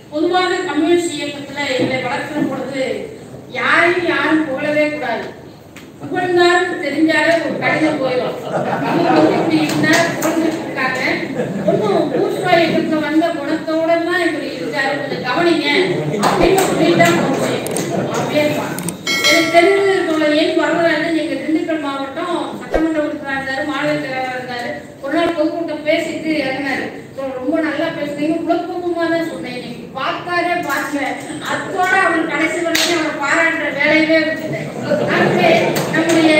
பொதுவாக கம்யூனிஸ்ட் இயக்கத்துல எங்களை வளர்க்கிற பொழுது யாரையும் யாரும் புகழவே கூடாது புகழ்ந்தாலும் தெரிஞ்சாலே ஒரு கடிதம் போயிடும் இவங்க வந்து இப்படி இருந்தார், புகழ்ந்துட்டு இருக்காங்க ஒன்றும் பூஸ்வா இயக்கத்துல வந்த குணத்தோட தான் இப்படி இருக்காரு கொஞ்சம் கவனிங்க அப்படின்னு சொல்லிட்டா போச்சு அப்படியே இருப்பான். எனக்கு தெரிஞ்சது சொல்ல ஏன் வரலாறு எங்க திண்டுக்கல் மாவட்டம் சட்டமன்ற உறுப்பினராக இருந்தாரு மாநில தலைவராக இருந்தாரு ஒரு நாள் பொதுக்கூட்டம் பேசிட்டு இறங்கினாரு So, ரொம்ப நல்லா பேசுறீங்க குழப்பமா தான் சொன்னேன் இன்னைக்கு பார்த்தாரே பார்க்கல அத்தோட அவர் கடைசி வரைக்கும் அவரை பாராட்டுற வேலையவே வச்சுட்டேன் ஆகவே நம்முடைய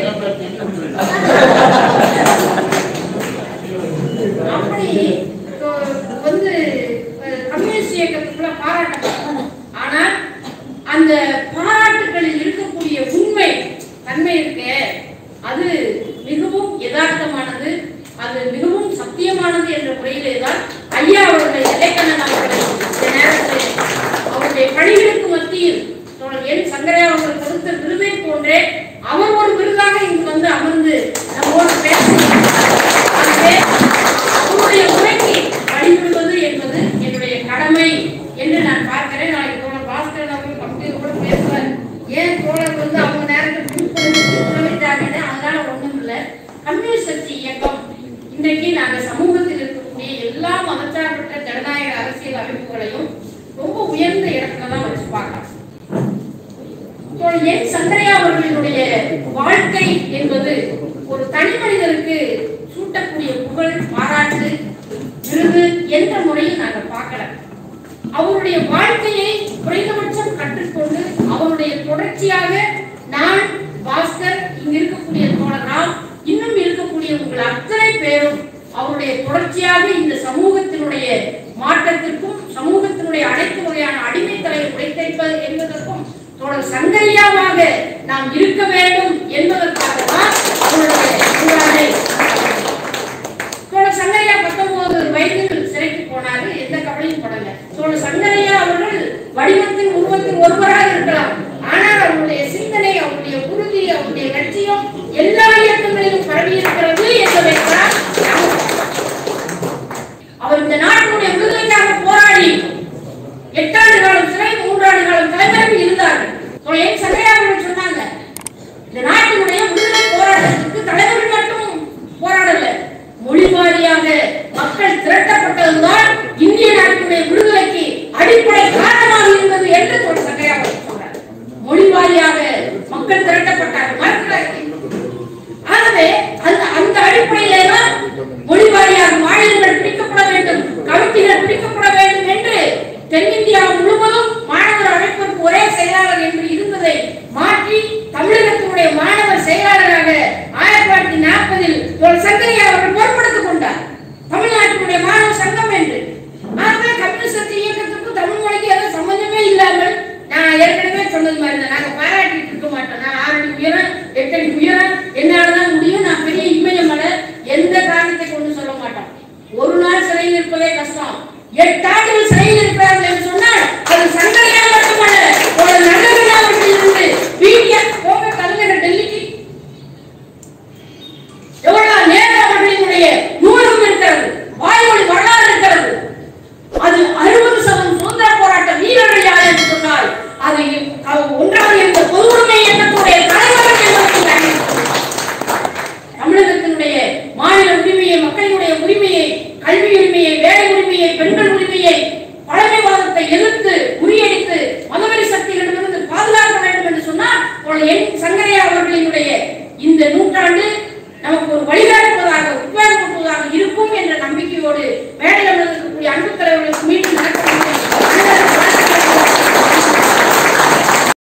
அப்படி இப்போ வந்து அஹ், கம்யூனிஸ்ட் இயக்கத்துக்குள்ள பாராட்டப்படும் ஆனால் அந்த பாராட்டுகளில் இருக்கக்கூடிய உண்மை தன்மை இருக்கே அது மிகவும் யதார்த்தமானது அது மிகவும் சத்தியமானது என்ற முறையிலே தான் ஐயா அவர்களை இலக்கணன் அவர்களை இந்த நேரத்தில் அவருடைய பணிகளுக்கு மத்தியில் தோழர் என் சங்கரையா அவர்கள் கொடுத்த விருதை போன்றே அவர் ஒரு விருதாக இங்கு வந்து அமர்ந்து நம்மோடு பேசுகிறார் ஆகவே அவருடைய உரைக்கு வழிவிடுவது என்பது என்னுடைய கடமை என்று நான் பார்க்கிறேன் நாளைக்கு தோழர் பாஸ்கரன் அவர்கள் பங்கு கூட பேசுவார் ஏன் தோழர் வந்து அவங்க நேரத்தில் உணவிட்டாங்கன்னு அதனால ஒண்ணும் இல்லை கம்யூனிஸ்ட் கட்சி இயக்கம் இன்றைக்கு நாங்க சமூகத்தில் இருக்கக்கூடிய எல்லா மதச்சார்பற்ற ஜனநாயக அரசியல் அமைப்புகளையும் ரொம்ப உயர்ந்த இடத்துல தான் வச்சு பார்க்கிறோம் இப்போ என் சந்திரையா அவர்களினுடைய வாழ்க்கை என்பது ஒரு தனி மனிதருக்கு சூட்டக்கூடிய புகழ் பாராட்டு விருது என்ற முறையில் நாங்க பார்க்கல அவருடைய வாழ்க்கையை குறைந்தபட்சம் கற்றுக்கொண்டு அவருடைய தொடர்ச்சியாக நான் பாஸ்கர் இங்க இருக்கக்கூடிய தோழர் ராம் இன்னும் இருக்கக்கூடிய உங்கள் அத்தனை பேரும் அவருடைய தொடர்ச்சியாக இந்த சமூகத்தினுடைய மாற்றத்திற்கும் சமூகத்தினுடைய அனைத்து வகையான அடிமைத்தலை உடைத்தெடுப்பது என்பதற்கும் தோழர் சங்கரியாவாக நாம் இருக்க வேண்டும் என்பதற்காக தான் உங்களுடைய உங்களாலே தோழர் சங்கரையா பத்தொன்பது வயதில் சிறைக்கு போனாரு எந்த கவலையும் படல தோழர் சங்கரையா அவர்கள் வடிவத்தில் உருவத்தில் ஒருவராக இருக்கலாம் ஆனால் அவருடைய சிந்தனை அவருடைய உறுதி அவருடைய லட்சியம் எல்லா இயக்கங்களிலும் பரவி இருக்கிறது என்பதைத்தான் நாம் அவர் இந்த நாட்டினுடைய விடுதலைக்காக போராடி எட்டாண்டு காலம் சிறை மூன்றாண்டு காலம் தலைமையாக இருந்தார்கள் தோழர் என் சங்கரையா அவர்கள் சொன்னாங்க இந்த நாட்டினுடைய விடுதலை போராட்டத்திற்கு தலைவர்கள் மட்டும் போராடல மொழி வாரியாக மக்கள் திரட்டப்பட்டதுதான் இந்திய நாட்டினுடைய விடுதலைக்கு அடிப்படை காரணமாக இருந்தது என்று ஒரு சங்கையாக சொல்றார் மொழி வாரியாக மக்கள் திரட்டப்பட்டார்கள் மறுக்கிறார்கள். ஆகவே அந்த அந்த அடிப்படையிலே தான் மொழி வாரியாக மாநிலங்கள் பிடிக்கப்பட வேண்டும் கமிட்டிகள் பிடிக்கப்பட வேண்டும் என்று தென்னிந்தியா முழுவதும் மாணவர் அமைப்பிற்கு ஒரே செயலாளர் என்று இருந்ததை மாற்றி தமிழகத்தினுடைய மாணவர் செயலாளராக ஆயிரத்தி தொள்ளாயிரத்தி நாற்பதில் ஒரு சங்கரியா அவர்கள் பொறுப்படுத்திக் கொண்டார் தமிழ்நாட்டினுடைய மாணவர் சங்கம் என்று ஆகவே கம்யூனிஸ்ட் இயக்கத்துக்கும் தமிழ் மொழிக்கு எதுவும் சம்பந்தமே இல்லாமல் நான் ஏற்கனவே சொன்னது மாதிரி தான் நாங்க பாராட்டிட்டு இருக்க மாட்டோம் நான் ஆறு அடி உயரம் எட்டு அடி உயரம் என்னாலதான் முடியும் நான் பெரிய இமயமலை எந்த காரணத்தை கொண்டு சொல்ல மாட்டோம் ஒரு நாள் சிறையில் இருப்பதே கஷ்டம் எட்டு ஆண்டுகள் சிறையில் இருக்கிறார்கள் என்று சொன்னால் அது சங்கரையா மட்டுமல்ல ஒரு நல்லவர்கள் இருந்து வீடியோ போக தலைநகர் டெல்லிக்கு எவ்வளவு நேரம் அவர்களினுடைய நூலகம் இருக்கிறது வாய்மொழி வரலாறு இருக்கிறது அது அறுபது சதம் சுதந்திர போராட்ட வீரர்கள் யார் என்று சொன்னால் அது அவ- ஒன்றாக இருந்த பொது உரிமை இயக்கத்துடைய தலைவர்கள் என்பதை அறிந்து தமிழகத்தினுடைய மாநில உரிமையை மக்களினுடைய உரிமையை கல்வி உரிமையை வேலை உரிமையை பெண்கள் உரிமையை பழமைவாதத்தை எதிர்த்து முறியடித்து மதவெறி சக்திகளிடமிருந்து பாதுகாக்க வேண்டும் என்று சொன்னால் ஒரு என் சங்கரையா அவர்களினுடைய இந்த நூற்றாண்டு நமக்கு ஒரு வழிகாட்டுவதாக உத்வேகப்படுத்துவதாக இருக்கும் என்ற நம்பிக்கையோடு மேடையில்